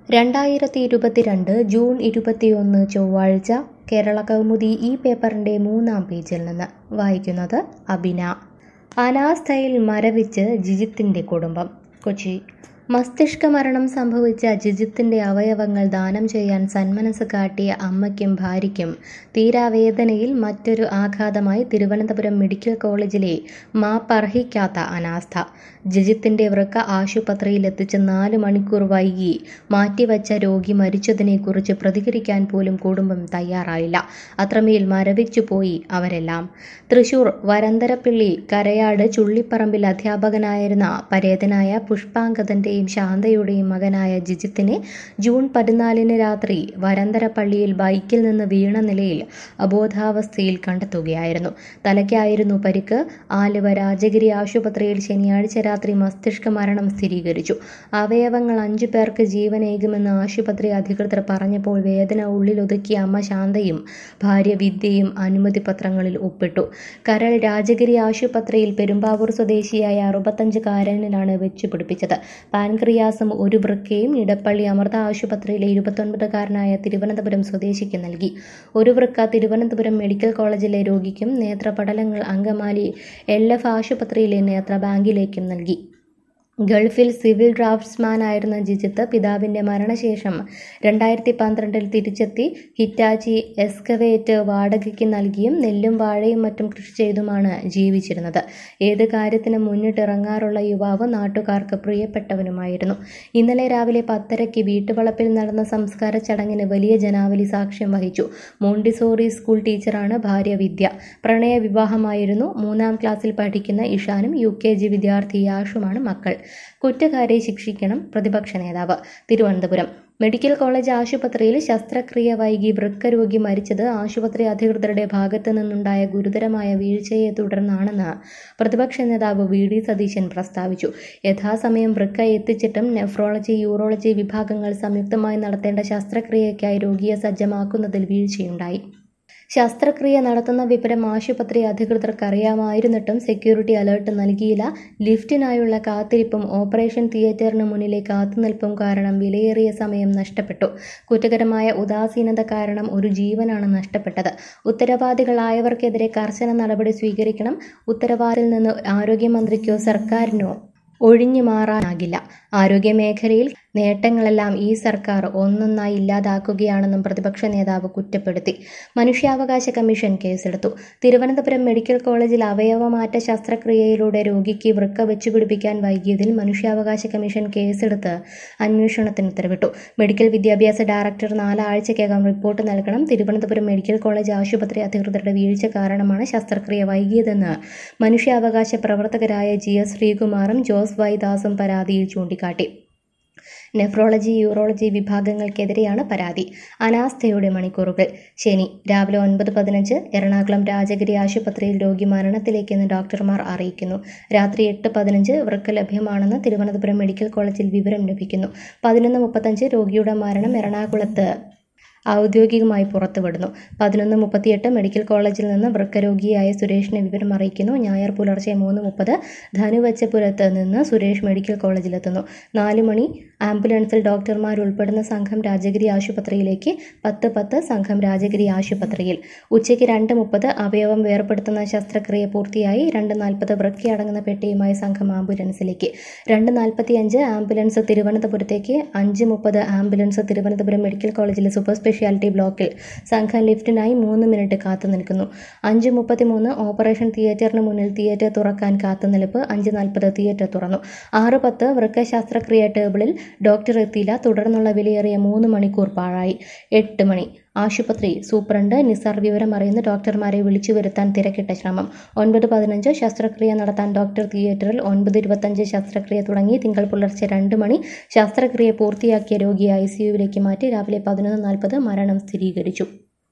രണ്ടായിരത്തി ഇരുപത്തിരണ്ട് ജൂൺ ഇരുപത്തിയൊന്ന് ചൊവ്വാഴ്ച കേരള കൗമുദി ഈ പേപ്പറിൻ്റെ മൂന്നാം പേജിൽ നിന്ന് വായിക്കുന്നത് അബിന അനാസ്ഥയിൽ മരവിച്ച് ജിജിത്തിൻ്റെ കുടുംബം കൊച്ചി മസ്തിഷ്ക മരണം സംഭവിച്ച ജിജിത്തിന്റെ അവയവങ്ങൾ ദാനം ചെയ്യാൻ സന്മനസ് കാട്ടിയ അമ്മയ്ക്കും ഭാര്യയ്ക്കും തീരാവേദനയിൽ മറ്റൊരു ആഘാതമായി തിരുവനന്തപുരം മെഡിക്കൽ കോളേജിലെ മാപ്പർഹിക്കാത്ത അനാസ്ഥ ജിജിത്തിന്റെ വൃക്ക ആശുപത്രിയിലെത്തിച്ച് നാല് മണിക്കൂർ വൈകി മാറ്റിവച്ച രോഗി മരിച്ചതിനെക്കുറിച്ച് പ്രതികരിക്കാൻ പോലും കുടുംബം തയ്യാറായില്ല അത്രമേൽ മരവിച്ചു പോയി അവരെല്ലാം തൃശൂർ വരന്തരപ്പിള്ളി കരയാട് ചുള്ളിപ്പറമ്പിൽ അധ്യാപകനായിരുന്ന പരേതനായ പുഷ്പാങ്കദന്റെയും ശാന്തയുടെയും മകനായ ജിജിത്തിനെ ജൂൺ പതിനാലിന് രാത്രി വരന്തര പള്ളിയിൽ ബൈക്കിൽ നിന്ന് വീണ നിലയിൽ അബോധാവസ്ഥയിൽ കണ്ടെത്തുകയായിരുന്നു തലയ്ക്കായിരുന്നു പരിക്ക് ആലുവ രാജഗിരി ആശുപത്രിയിൽ ശനിയാഴ്ച രാത്രി മസ്തിഷ്ക മരണം സ്ഥിരീകരിച്ചു അവയവങ്ങൾ അഞ്ചു പേർക്ക് ജീവനേകുമെന്ന് ആശുപത്രി അധികൃതർ പറഞ്ഞപ്പോൾ വേദന ഉള്ളിലൊതുക്കിയ അമ്മ ശാന്തയും ഭാര്യ വിദ്യയും അനുമതി പത്രങ്ങളിൽ ഒപ്പിട്ടു കരൾ രാജഗിരി ആശുപത്രിയിൽ പെരുമ്പാവൂർ സ്വദേശിയായ അറുപത്തഞ്ചുകാരനാണ് വെച്ചു പിടിപ്പിച്ചത് പാൻക്രിയാസും ഒരു വൃക്കയും ഇടപ്പള്ളി അമൃത ആശുപത്രിയിലെ ഇരുപത്തൊൻപതുകാരനായ തിരുവനന്തപുരം സ്വദേശിക്ക് നൽകി ഒരു വൃക്ക തിരുവനന്തപുരം മെഡിക്കൽ കോളേജിലെ രോഗിക്കും നേത്രപടലങ്ങൾ അങ്കമാലി എൽ എഫ് ആശുപത്രിയിലെ നേത്ര ബാങ്കിലേക്കും നൽകി ഗൾഫിൽ സിവിൽ ഡ്രാഫ്റ്റ്സ്മാനായിരുന്ന ജിജിത്ത് പിതാവിന്റെ മരണശേഷം രണ്ടായിരത്തി പന്ത്രണ്ടിൽ തിരിച്ചെത്തി ഹിറ്റാച്ചി എസ്കവേറ്റ് വാടകയ്ക്ക് നൽകിയും നെല്ലും വാഴയും മറ്റും കൃഷി ചെയ്തുമാണ് ജീവിച്ചിരുന്നത് ഏത് കാര്യത്തിനും മുന്നിട്ടിറങ്ങാറുള്ള യുവാവ് നാട്ടുകാർക്ക് പ്രിയപ്പെട്ടവനുമായിരുന്നു ഇന്നലെ രാവിലെ പത്തരയ്ക്ക് വീട്ടുവളപ്പിൽ നടന്ന സംസ്കാര ചടങ്ങിന് വലിയ ജനാവലി സാക്ഷ്യം വഹിച്ചു മോണ്ടിസോറി സ്കൂൾ ടീച്ചറാണ് ഭാര്യ വിദ്യ പ്രണയ വിവാഹമായിരുന്നു മൂന്നാം ക്ലാസ്സിൽ പഠിക്കുന്ന ഇഷാനും യു കെ ജി വിദ്യാർത്ഥി യാഷുമാണ് മക്കൾ കുറ്റക്കാരെ ശിക്ഷിക്കണം പ്രതിപക്ഷ നേതാവ് തിരുവനന്തപുരം മെഡിക്കൽ കോളേജ് ആശുപത്രിയിൽ ശസ്ത്രക്രിയ വൈകി വൃക്ക രോഗി മരിച്ചത് ആശുപത്രി അധികൃതരുടെ ഭാഗത്തു നിന്നുണ്ടായ ഗുരുതരമായ വീഴ്ചയെ തുടർന്നാണെന്ന് പ്രതിപക്ഷ നേതാവ് വി ഡി സതീശൻ പ്രസ്താവിച്ചു യഥാസമയം വൃക്ക എത്തിച്ചിട്ടും നെഫ്രോളജി യൂറോളജി വിഭാഗങ്ങൾ സംയുക്തമായി നടത്തേണ്ട ശസ്ത്രക്രിയയ്ക്കായി രോഗിയെ സജ്ജമാക്കുന്നതിൽ വീഴ്ചയുണ്ടായി ശസ്ത്രക്രിയ നടത്തുന്ന വിവരം ആശുപത്രി അധികൃതർക്ക് അറിയാമായിരുന്നിട്ടും സെക്യൂരിറ്റി അലേർട്ട് നൽകിയില്ല ലിഫ്റ്റിനായുള്ള കാത്തിരിപ്പും ഓപ്പറേഷൻ തിയേറ്ററിന് മുന്നിലെ കാത്തുനിൽപ്പും കാരണം വിലയേറിയ സമയം നഷ്ടപ്പെട്ടു കുറ്റകരമായ ഉദാസീനത കാരണം ഒരു ജീവനാണ് നഷ്ടപ്പെട്ടത് ഉത്തരവാദികളായവർക്കെതിരെ കർശന നടപടി സ്വീകരിക്കണം ഉത്തരവാദിൽ നിന്ന് ആരോഗ്യമന്ത്രിക്കോ സർക്കാരിനോ ഒഴിഞ്ഞു മാറാനാകില്ല ആരോഗ്യമേഖലയിൽ നേട്ടങ്ങളെല്ലാം ഈ സർക്കാർ ഒന്നൊന്നായി ഇല്ലാതാക്കുകയാണെന്നും പ്രതിപക്ഷ നേതാവ് കുറ്റപ്പെടുത്തി മനുഷ്യാവകാശ കമ്മീഷൻ കേസെടുത്തു തിരുവനന്തപുരം മെഡിക്കൽ കോളേജിൽ അവയവമാറ്റ ശസ്ത്രക്രിയയിലൂടെ രോഗിക്ക് വൃക്ക വെച്ചുപിടിപ്പിക്കാൻ വൈകിയതിൽ മനുഷ്യാവകാശ കമ്മീഷൻ കേസെടുത്ത് അന്വേഷണത്തിന് ഉത്തരവിട്ടു മെഡിക്കൽ വിദ്യാഭ്യാസ ഡയറക്ടർ നാലാഴ്ചയ്ക്കകം റിപ്പോർട്ട് നൽകണം തിരുവനന്തപുരം മെഡിക്കൽ കോളേജ് ആശുപത്രി അധികൃതരുടെ വീഴ്ച കാരണമാണ് ശസ്ത്രക്രിയ വൈകിയതെന്ന് മനുഷ്യാവകാശ പ്രവർത്തകരായ ജി എസ് ശ്രീകുമാറും ജോസ് വൈദാസും പരാതിയിൽ ചൂണ്ടിക്കാട്ടി നെഫ്രോളജി യൂറോളജി വിഭാഗങ്ങൾക്കെതിരെയാണ് പരാതി അനാസ്ഥയുടെ മണിക്കൂറുകൾ ശനി രാവിലെ ഒൻപത് പതിനഞ്ച് എറണാകുളം രാജഗിരി ആശുപത്രിയിൽ രോഗി മരണത്തിലേക്കെന്ന് ഡോക്ടർമാർ അറിയിക്കുന്നു രാത്രി എട്ട് പതിനഞ്ച് വൃക്ക ലഭ്യമാണെന്ന് തിരുവനന്തപുരം മെഡിക്കൽ കോളേജിൽ വിവരം ലഭിക്കുന്നു പതിനൊന്ന് മുപ്പത്തഞ്ച് രോഗിയുടെ മരണം എറണാകുളത്ത് ഔദ്യോഗികമായി പുറത്തുവിടുന്നു പതിനൊന്ന് മുപ്പത്തിയെട്ട് മെഡിക്കൽ കോളേജിൽ നിന്ന് വൃക്കരോഗിയായ സുരേഷിനെ വിവരം അറിയിക്കുന്നു ഞായർ പുലർച്ചെ മൂന്ന് മുപ്പത് ധനുവച്ചപുരത്ത് നിന്ന് സുരേഷ് മെഡിക്കൽ കോളേജിലെത്തുന്നു നാല് മണി ആംബുലൻസിൽ ഡോക്ടർമാർ ഉൾപ്പെടുന്ന സംഘം രാജഗിരി ആശുപത്രിയിലേക്ക് പത്ത് പത്ത് സംഘം രാജഗിരി ആശുപത്രിയിൽ ഉച്ചയ്ക്ക് രണ്ട് മുപ്പത് അവയവം വേർപെടുത്തുന്ന ശസ്ത്രക്രിയ പൂർത്തിയായി രണ്ട് നാൽപ്പത് വൃക്കയടങ്ങുന്ന പെട്ടിയുമായി സംഘം ആംബുലൻസിലേക്ക് രണ്ട് നാൽപ്പത്തിയഞ്ച് ആംബുലൻസ് തിരുവനന്തപുരത്തേക്ക് അഞ്ച് മുപ്പത് ആംബുലൻസ് തിരുവനന്തപുരം മെഡിക്കൽ കോളേജിലെ സൂപ്പർ സ്പെഷ്യാലിറ്റി ബ്ലോക്കിൽ സംഘം ലിഫ്റ്റിനായി മൂന്ന് മിനിറ്റ് കാത്തു നിൽക്കുന്നു അഞ്ച് മുപ്പത്തിമൂന്ന് ഓപ്പറേഷൻ തിയേറ്ററിന് മുന്നിൽ തിയേറ്റർ തുറക്കാൻ കാത്തുനിൽപ്പ് അഞ്ച് നാൽപ്പത് തിയേറ്റർ തുറന്നു ആറ് പത്ത് വൃക്ക ശസ്ത്രക്രിയ ടേബിളിൽ ഡോക്ടർ എത്തിയില്ല തുടർന്നുള്ള വിലയേറിയ മൂന്ന് മണിക്കൂർ പാഴായി എട്ട് മണി ആശുപത്രി സൂപ്രണ്ട് നിസാർ വിവരം അറിയുന്ന ഡോക്ടർമാരെ വിളിച്ചു വരുത്താൻ തിരക്കിട്ട ശ്രമം ഒൻപത് പതിനഞ്ച് ശസ്ത്രക്രിയ നടത്താൻ ഡോക്ടർ തിയേറ്ററിൽ ഒൻപത് ഇരുപത്തഞ്ച് ശസ്ത്രക്രിയ തുടങ്ങി തിങ്കൾ പുലർച്ചെ രണ്ട് മണി ശസ്ത്രക്രിയ പൂർത്തിയാക്കിയ രോഗിയെ ഐ സിയുവിലേക്ക് മാറ്റി രാവിലെ പതിനൊന്ന് നാൽപ്പത് മരണം സ്ഥിരീകരിച്ചു